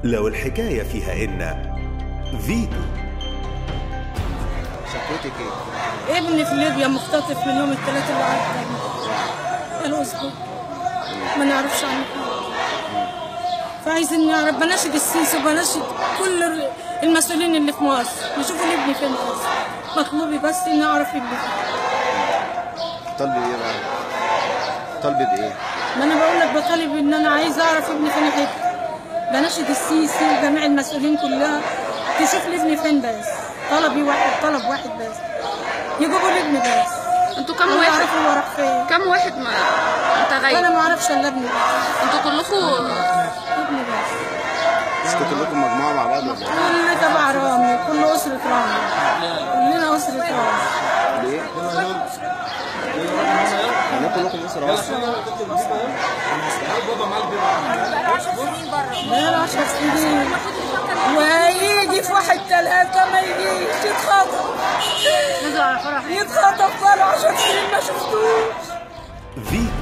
لو الحكاية فيها إن فيتو شكوتك ايه؟ ابني في ليبيا مختطف من يوم الثلاثاء اللي عدى الاسبوع ما نعرفش عنه حاجة. فعايزين نعرف بناشد السيسي وبناشد كل ال- المسؤولين اللي في مصر يشوفوا لي ابني فين بس مطلوبي بس اني اعرف ابني فين طالبي ايه بقى؟ طالبي بايه؟ ما انا بقول لك بطالب ان انا عايز اعرف ابني فين حته بناشد السيسي وجميع المسؤولين كلها تشوف لي ابني فين بس طلبي واحد طلب واحد بس يجيبوا لي ابني بس انتوا كم انا واحد اعرف هو راح فين كم واحد ما انا متغيب ما اعرفش الا ابني بس انتوا كلكم ابني بس مش كنتوا كلكم مجموعه مع بعض ولا ايه؟ كل تبع رامي كل اسره رامي كلنا اسره رامي ليه؟ يعني كلكم اسره واحده بقى 10 سنين وهيجي في واحد ثلاثة ما يجيش يتخطف يتخطف بقى 10 سنين ما شفتوش فيتو